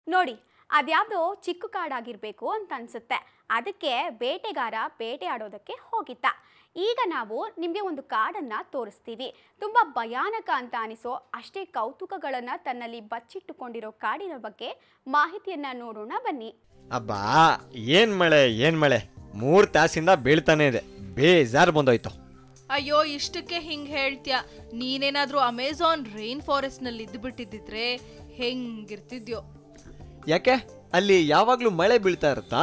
ನೋಡಿ ಅದ್ಯಾವುದೋ ಚಿಕ್ಕ ಕಾಡಾಗಿರಬೇಕು ಅಂತ ಅನಿಸುತ್ತೆ ಅದಕ್ಕೆ ಬೇಟೆಗಾರ ಬೇಟೆ ಆಡೋದಕ್ಕೆ ಹೋಗಿದ್ದ ಈಗ ನಾವು ನಿಮಗೆ ಒಂದು ಕಾಡನ್ನು ತೋರಿಸ್ತೀವಿ ತುಂಬ ಭಯಾನಕ ಅಂತ ಅನಿಸೋ ಅಷ್ಟೇ ಕೌತುಕಗಳನ್ನು ತನ್ನಲ್ಲಿ ಬಚ್ಚಿಟ್ಟುಕೊಂಡಿರೋ ಕಾಡಿನ ಬಗ್ಗೆ ಮಾಹಿತಿಯನ್ನು ನೋಡೋಣ ಬನ್ನಿ ಅಬ್ಬಾ ಏನ್ ಮಳೆ ಏನ್ ಮಳೆ ಮೂರ್ ತಾಸಿಂದ ಬೀಳ್ತಾನೆ ಇದೆ ಬೇಜಾರ್ ಬಂದೋಯ್ತು ಅಯ್ಯೋ ಇಷ್ಟಕ್ಕೆ ಹಿಂಗ್ ಹೇಳ್ತ್ಯ ನೀನೇನಾದ್ರೂ ಅಮೆಝಾನ್ ರೈನ್ ಫಾರೆಸ್ಟ್ ನಲ್ಲಿ ಇದ್ಬಿಟ್ಟಿದ್ರೆ ಹೆಂಗಿರ್ತಿದ್ಯೋ ಯಾಕೆ ಅಲ್ಲಿ ಯಾವಾಗ್ಲೂ ಮಳೆ ಬೀಳ್ತಾ ಇರುತ್ತಾ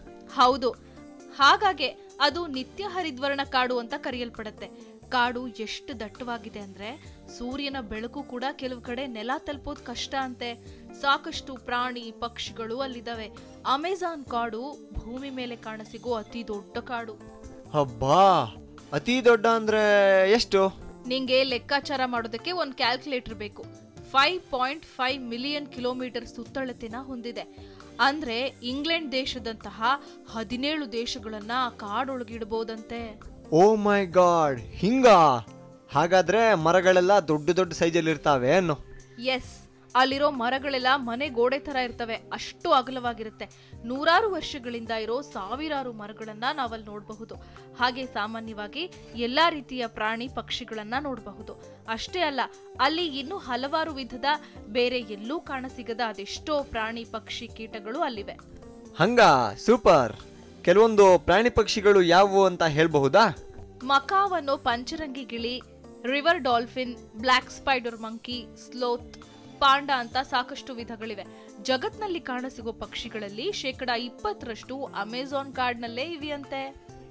ಹೌದು ಹಾಗಾಗೆ ಅದು ನಿತ್ಯ ಹರಿದ್ವರ್ಣ ಕಾಡು ಅಂತ ಕರೆಯಲ್ಪಡುತ್ತೆ ಕಾಡು ಎಷ್ಟು ದಟ್ಟವಾಗಿದೆ ಅಂದ್ರೆ ಸೂರ್ಯನ ಬೆಳಕು ಕೂಡ ಕೆಲವು ಕಡೆ ನೆಲ ತಲುಪೋದು ಕಷ್ಟ ಅಂತೆ ಸಾಕಷ್ಟು ಪ್ರಾಣಿ ಪಕ್ಷಿಗಳು ಅಲ್ಲಿದ್ದಾವೆ ಅಮೆಝಾನ್ ಕಾಡು ಭೂಮಿ ಮೇಲೆ ಕಾಣಸಿಗೋ ಅತಿ ದೊಡ್ಡ ಕಾಡು ಅಬ್ಬಾ ಅತಿ ದೊಡ್ಡ ಅಂದ್ರೆ ಎಷ್ಟು ನಿಂಗೆ ಲೆಕ್ಕಾಚಾರ ಮಾಡೋದಕ್ಕೆ ಒಂದು ಕ್ಯಾಲ್ಕುಲೇಟರ್ ಬೇಕು five point five million kilometer ಸುತ್ತಳತೆನ ಹೊಂದಿದೆ ಅಂದ್ರೆ ಇಂಗ್ಲೆಂಡ್ ದೇಶದಂತಹ ಹದಿನೇಳು ದೇಶಗಳನ್ನ ಆ ಕಾಡೊಳಗಿಡ್ಬೋದಂತೆ ಓ ಮೈ ಗಾಡ್ ಹಿಂಗ ಹಾಗಾದ್ರೆ ಮರಗಳೆಲ್ಲ ದೊಡ್ಡ ದೊಡ್ಡ ಸೈಜಲ್ಲಿ ಇರ್ತಾವೆ ಅನ್ನು ಎಸ್ ಅಲ್ಲಿರೋ ಮರಗಳೆಲ್ಲ ಮನೆ ಗೋಡೆ ತರ ಇರ್ತವೆ ಅಷ್ಟು ಅಗಲವಾಗಿರುತ್ತೆ ನೂರಾರು ವರ್ಷಗಳಿಂದ ಇರೋ ಸಾವಿರಾರು ಮರಗಳನ್ನ ನಾವಲ್ಲಿ ನೋಡಬಹುದು ಹಾಗೆ ಸಾಮಾನ್ಯವಾಗಿ ಎಲ್ಲಾ ರೀತಿಯ ಪ್ರಾಣಿ ಪಕ್ಷಿಗಳನ್ನ ನೋಡಬಹುದು ಅಷ್ಟೇ ಅಲ್ಲ ಅಲ್ಲಿ ಇನ್ನೂ ಹಲವಾರು ವಿಧದ ಬೇರೆ ಎಲ್ಲೂ ಕಾಣಸಿಗದ ಅದೆಷ್ಟೋ ಪ್ರಾಣಿ ಪಕ್ಷಿ ಕೀಟಗಳು ಅಲ್ಲಿವೆ ಹಂಗ ಸೂಪರ್ ಕೆಲವೊಂದು ಪ್ರಾಣಿ ಪಕ್ಷಿಗಳು ಯಾವುವು ಅಂತ ಹೇಳ್ಬಹುದಾ ಮಕಾವ್ ಅನ್ನೋ ಪಂಚರಂಗಿ ಗಿಳಿ river dolphin black spider monkey sloth panda ಅಂತ ಸಾಕಷ್ಟು ವಿಧಗಳಿವೆ ಜಗತ್ನಲ್ಲಿ ಕಾಣಸಿಗೋ ಪಕ್ಷಿಗಳಲ್ಲಿ ಶೇಕಡ ಇಪ್ಪತ್ತರಷ್ಟು ಅಮೆಝಾನ್ ಕಾಡ್ನಲ್ಲೇ ಇವೆಯಂತೆ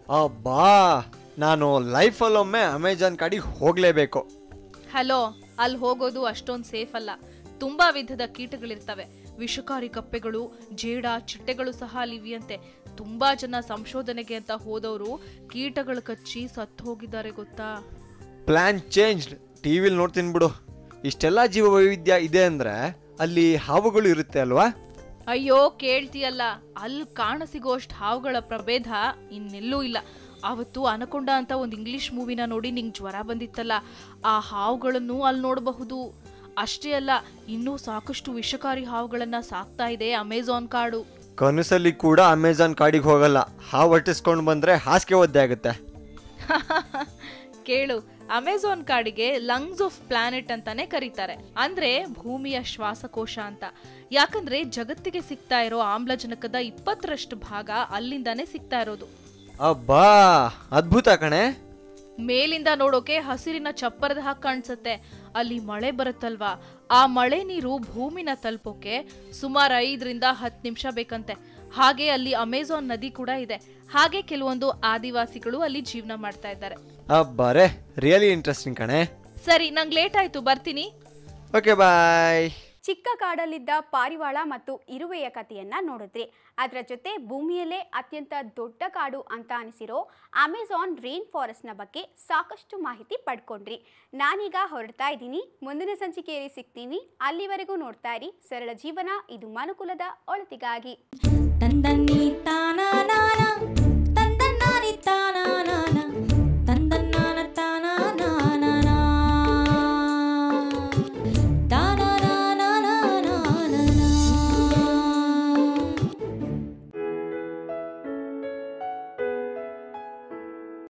ಅಬ್ಬಾ ನಾನು ಲೈಫಲ್ಲೊಮ್ಮೆ ಅಮೆಜಾನ್ ಕಾಡಿಗೆ ಹೋಗ್ಲೇಬೇಕು ಹಲೋ ಅಲ್ಲಿ ಹೋಗೋದು ಅಷ್ಟೊಂದು ಸೇಫ್ ಅಲ್ಲ ತುಂಬಾ ವಿಧದ ಕೀಟಗಳಿರ್ತವೆ ವಿಷಕಾರಿ ಕಪ್ಪೆಗಳು ಜೇಡ ಚಿಟ್ಟೆಗಳು ಸಹ ಅಲ್ಲಿವಿಯಂತೆ ತುಂಬಾ ಜನ ಸಂಶೋಧನೆಗೆ ಅಂತ ಹೋದವರು ಕೀಟಗಳು ಕಚ್ಚಿ ಸತ್ತು ಹೋಗಿದ್ದಾರೆ ಗೊತ್ತಾ ಪ್ಲಾನ್ ಚೇಂಜ್ಡ್ ಟಿವಿಲಿ ನೋಡ್ತೀನಿ ಬಿಡು ಇಷ್ಟೆಲ್ಲ ಜೀವ ವೈವಿಧ್ಯ ಇದೆ ಅಂದ್ರೆ ಅಲ್ಲಿ ಹಾವುಗಳು ಇರುತ್ತೆ ಅಲ್ವಾ ಅಯ್ಯೋ ಕೇಳ್ತೀಯಲ್ಲ ಅಲ್ಲಿ ಕಾಣಸಿಗೋಷ್ಟು ಹಾವುಗಳ ಪ್ರಭೇದ ಇನ್ನೆಲ್ಲೂ ಇಲ್ಲ ಅವತ್ತು ಅನಕೊಂಡ ಅಂತ ಒಂದು ಇಂಗ್ಲಿಷ್ ಮೂವಿನ ನೋಡಿ ನಿಂಗೆ ಜ್ವರ ಬಂದಿತ್ತಲ್ಲ ಆ ಹಾವುಗಳನ್ನು ಅಲ್ಲಿ ನೋಡಬಹುದು ಅಷ್ಟೇ ಅಲ್ಲ ಇನ್ನೂ ಸಾಕಷ್ಟು ವಿಷಕಾರಿ ಹಾವುಗಳನ್ನ ಸಾಕ್ತಾ ಇದೆ ಅಮೆಝಾನ್ ಕಾಡು ಕನಸಲ್ಲಿ ಕೂಡ ಅಮೆಜಾನ್ ಕಾಡಿಗೆ ಹೋಗಲ್ಲ ಹಾವು ಅಟ್ಟಿಸ್ಕೊಂಡು ಬಂದ್ರೆ ಹಾಸಿಗೆ ಒದ್ದೆ ಆಗುತ್ತೆ ಕೇಳು ಅಮೆಝಾನ್ ಕಾಡಿಗೆ ಲಂಗ್ಸ್ ಆಫ್ ಪ್ಲಾನೆಟ್ ಅಂತಾನೆ ಕರೀತಾರೆ ಅಂದ್ರೆ ಭೂಮಿಯ ಶ್ವಾಸಕೋಶ ಅಂತ ಯಾಕಂದ್ರೆ ಜಗತ್ತಿಗೆ ಸಿಗ್ತಾ ಇರೋ ಆಮ್ಲಜನಕದ ಇಪ್ಪತ್ತರಷ್ಟು ಭಾಗ ಅಲ್ಲಿಂದಾನೇ ಸಿಗ್ತಾ ಇರೋದು ಅಬ್ಬಾ ಅದ್ಭುತ ಕಣೆ ಮೇಲಿಂದ ನೋಡೋಕೆ ಹಸಿರಿನ ಚಪ್ಪರದ ಹಾಗೆ ಕಾಣಿಸುತ್ತೆ ಅಲ್ಲಿ ಮಳೆ ಬರುತ್ತಲ್ವಾ ಆ ಮಳೆ ನೀರು ಭೂಮಿನ ತಲುಪೋಕೆ ಸುಮಾರು ಐದರಿಂದ ಹತ್ತು ನಿಮಿಷ ಬೇಕಂತೆ ಹಾಗೆ ಅಲ್ಲಿ ಅಮೆಝಾನ್ ನದಿ ಕೂಡ ಇದೆ ಹಾಗೆ ಕೆಲವೊಂದು ಆದಿವಾಸಿಗಳು ಅಲ್ಲಿ ಜೀವನ ಮಾಡ್ತಾ ಇದ್ದಾರೆ ಅಬ್ಬಾರೆ ರಿಯಲಿ ಇಂಟ್ರೆಸ್ಟಿಂಗ್ ಕಣೆ ಸರಿ ನಂಗೆ ಲೇಟ್ ಆಯ್ತು ಬರ್ತೀನಿ ಓಕೆ ಬಾಯ್ ಚಿಕ್ಕ ಕಾಡಲ್ಲಿದ್ದ ಪಾರಿವಾಳ ಮತ್ತು ಇರುವೆಯ ಕಥೆಯನ್ನ ನೋಡಿದ್ರಿ ಅದರ ಜೊತೆ ಭೂಮಿಯಲ್ಲೇ ಅತ್ಯಂತ ದೊಡ್ಡ ಕಾಡು ಅಂತ ಅನಿಸಿರೋ ಅಮೆಝಾನ್ ರೈನ್ ಫಾರೆಸ್ಟ್ನ ಬಗ್ಗೆ ಸಾಕಷ್ಟು ಮಾಹಿತಿ ಪಡ್ಕೊಂಡ್ರಿ ನಾನೀಗ ಹೊರಡ್ತಾ ಇದ್ದೀನಿ ಮುಂದಿನ ಸಂಚಿಕೆಯಲ್ಲಿ ಸಿಗ್ತೀನಿ ಅಲ್ಲಿವರೆಗೂ ನೋಡ್ತಾ ಇರಿ ಸರಳ ಜೀವನ ಇದು ಮನುಕುಲದ ಒಳತಿಗಾಗಿ ತಂದನಿ ತಾನ